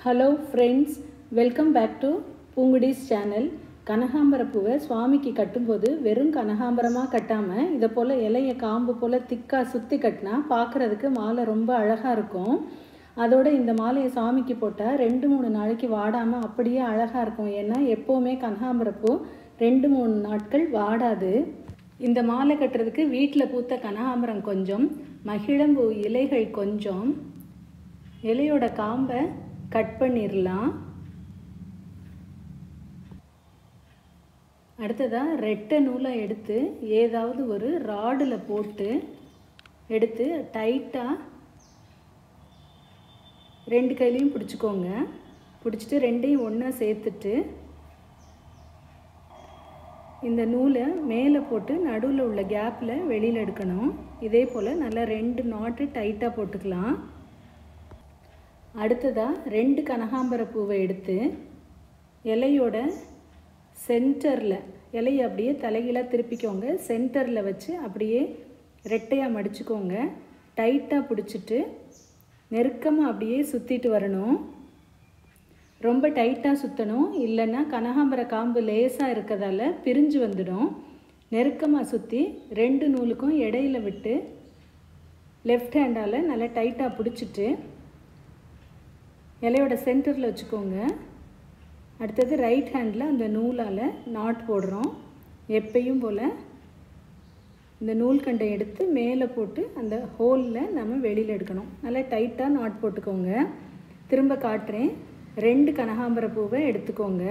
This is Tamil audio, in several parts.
hello friends welcome back to Poongudi's channel கனகாம்பர பூவை சுவாமிக்கு கட்டும்போது வெறும் கனகாம்பரமாக கட்டாமல் இதை போல் இலைய காம்பு போல் திக்காக சுற்றி கட்டினா பார்க்குறதுக்கு மாலை ரொம்ப அழகாக இருக்கும் அதோட இந்த மாலையை சாமிக்கு போட்டால் ரெண்டு மூணு நாளைக்கு வாடாமல் அப்படியே அழகாக இருக்கும் ஏன்னா எப்போவுமே கனகாம்பர பூ ரெண்டு மூணு நாட்கள் வாடாது இந்த மாலை கட்டுறதுக்கு வீட்டில் பூத்த கனகாம்பரம் கொஞ்சம் மகிழம்பூ இலைகள் கொஞ்சம் இலையோட காம்பை கட் பண்ணிடலாம் அடுத்ததாக ரெட்டை நூலை எடுத்து ஏதாவது ஒரு ராடில் போட்டு எடுத்து டைட்டாக ரெண்டு கையிலையும் பிடிச்சிக்கோங்க பிடிச்சிட்டு ரெண்டையும் ஒன்றா சேர்த்துட்டு இந்த நூலை மேலே போட்டு நடுவில் உள்ள கேப்பில் வெளியில் எடுக்கணும் இதே போல் நல்லா ரெண்டு நாட்டு டைட்டாக போட்டுக்கலாம் அடுத்ததாக ரெண்டு கனகாம்பர பூவை எடுத்து இலையோட சென்டரில் இலையை அப்படியே தலைகீழாக திருப்பிக்கோங்க சென்டரில் வச்சு அப்படியே ரெட்டையாக மடிச்சுக்கோங்க டைட்டாக பிடிச்சிட்டு நெருக்கமாக அப்படியே சுற்றிட்டு வரணும் ரொம்ப டைட்டாக சுற்றணும் இல்லைன்னா கனகாம்பர காம்பு லேசாக இருக்கிறதால பிரிஞ்சு வந்துடும் நெருக்கமாக சுற்றி ரெண்டு நூலுக்கும் இடையில விட்டு லெஃப்ட் ஹேண்டால் நல்லா டைட்டாக பிடிச்சிட்டு இலையோட சென்டரில் வச்சுக்கோங்க அடுத்தது ரைட் ஹேண்டில் அந்த நூலால் நாட் போடுறோம் எப்பையும் போல் இந்த நூல்கண்டை எடுத்து மேலே போட்டு அந்த ஹோலில் நம்ம வெளியில் எடுக்கணும் நல்லா டைட்டாக நாட் போட்டுக்கோங்க திரும்ப காட்டுறேன் ரெண்டு கனகாம்பர பூவை எடுத்துக்கோங்க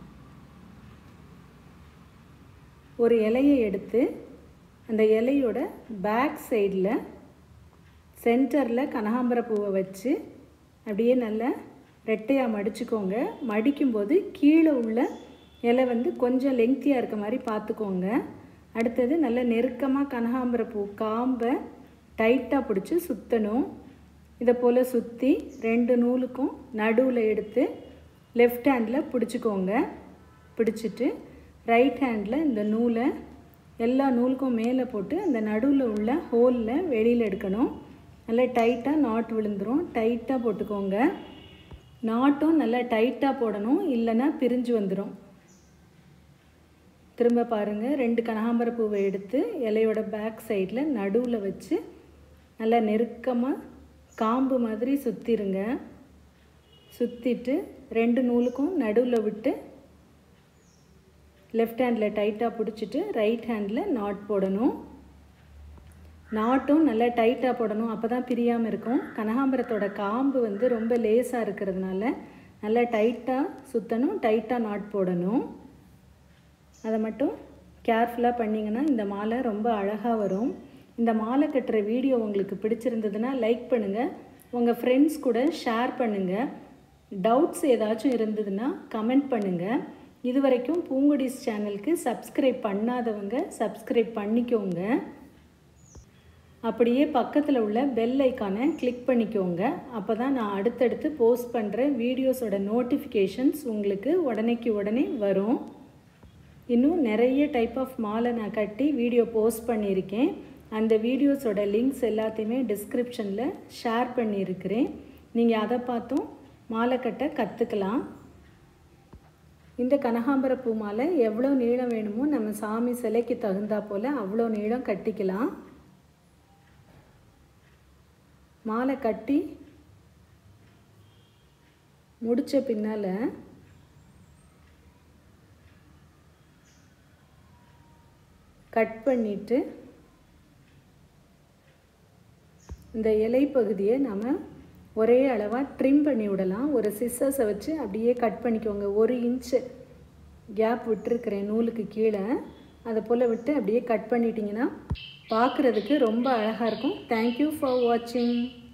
ஒரு இலையை எடுத்து அந்த இலையோட பேக் சைடில் சென்டரில் கனகாம்பர பூவை வச்சு அப்படியே நல்லா ரெட்டையாக மடிச்சுக்கோங்க மடிக்கும்போது கீழே உள்ள இலை வந்து கொஞ்சம் லெங்க்த்தியாக இருக்க மாதிரி பார்த்துக்கோங்க அடுத்தது நல்ல நெருக்கமாக கனகாம்பர பூ காம்பை டைட்டாக பிடிச்சி சுற்றணும் இதை போல் சுற்றி ரெண்டு நூலுக்கும் நடுவில் எடுத்து லெஃப்ட் ஹேண்டில் பிடிச்சிக்கோங்க பிடிச்சிட்டு ரைட் ஹேண்டில் இந்த நூலை எல்லா நூலுக்கும் மேலே போட்டு அந்த நடுவில் உள்ள ஹோலில் வெளியில் எடுக்கணும் நல்லா டைட்டாக நாட் விழுந்துடும் டைட்டாக போட்டுக்கோங்க நாட்டும் நல்லா டைட்டாக போடணும் இல்லைன்னா பிரிஞ்சு வந்துடும் திரும்ப பாருங்கள் ரெண்டு கனகாம்பர பூவை எடுத்து இலையோட பேக் சைடில் நடுவில் வச்சு நல்லா நெருக்கமாக காம்பு மாதிரி சுற்றிருங்க சுற்றிட்டு ரெண்டு நூலுக்கும் நடுவில் விட்டு லெஃப்ட் ஹேண்டில் டைட்டாக பிடிச்சிட்டு ரைட் ஹேண்டில் நாட் போடணும் நாட்டும் நல்லா டைட்டாக போடணும் அப்போ தான் பிரியாமல் இருக்கும் கனகாம்பரத்தோட காம்பு வந்து ரொம்ப லேஸாக இருக்கிறதுனால நல்லா டைட்டாக சுற்றணும் டைட்டாக நாட் போடணும் அதை மட்டும் கேர்ஃபுல்லாக பண்ணிங்கன்னா இந்த மாலை ரொம்ப அழகாக வரும் இந்த மாலை கட்டுற வீடியோ உங்களுக்கு பிடிச்சிருந்ததுன்னா லைக் பண்ணுங்கள் உங்கள் ஃப்ரெண்ட்ஸ் கூட ஷேர் பண்ணுங்கள் டவுட்ஸ் ஏதாச்சும் இருந்ததுன்னா கமெண்ட் பண்ணுங்கள் இது வரைக்கும் பூங்குடிஸ் சேனலுக்கு சப்ஸ்கிரைப் பண்ணாதவங்க சப்ஸ்கிரைப் பண்ணிக்கோங்க அப்படியே பக்கத்தில் உள்ள பெல் ஐக்கானை கிளிக் பண்ணிக்கோங்க அப்போ தான் நான் அடுத்தடுத்து போஸ்ட் பண்ணுற வீடியோஸோட நோட்டிஃபிகேஷன்ஸ் உங்களுக்கு உடனேக்கு உடனே வரும் இன்னும் நிறைய டைப் ஆஃப் மாலை நான் கட்டி வீடியோ போஸ்ட் பண்ணியிருக்கேன் அந்த வீடியோஸோட லிங்க்ஸ் எல்லாத்தையுமே டிஸ்கிரிப்ஷனில் ஷேர் பண்ணியிருக்கிறேன் நீங்கள் அதை பார்த்தும் மாலை கட்ட கற்றுக்கலாம் இந்த கனகாம்பர பூ மாலை எவ்வளோ நீளம் வேணுமோ நம்ம சாமி சிலைக்கு தகுந்தா போல் அவ்வளோ நீளம் கட்டிக்கலாம் மாலை கட்டி முடித்த பின்னால் கட் பண்ணிவிட்டு இந்த இலை பகுதியை நம்ம ஒரே அளவாக ட்ரிம் பண்ணி விடலாம் ஒரு சிஸ்ஸஸை வச்சு அப்படியே கட் பண்ணிக்கோங்க ஒரு இன்ச்சு கேப் விட்டுருக்கிறேன் நூலுக்கு கீழே அதை போல் விட்டு அப்படியே கட் பண்ணிட்டீங்கன்னா பார்க்குறதுக்கு ரொம்ப அழகாக இருக்கும் தேங்க்யூ ஃபார் வாட்சிங்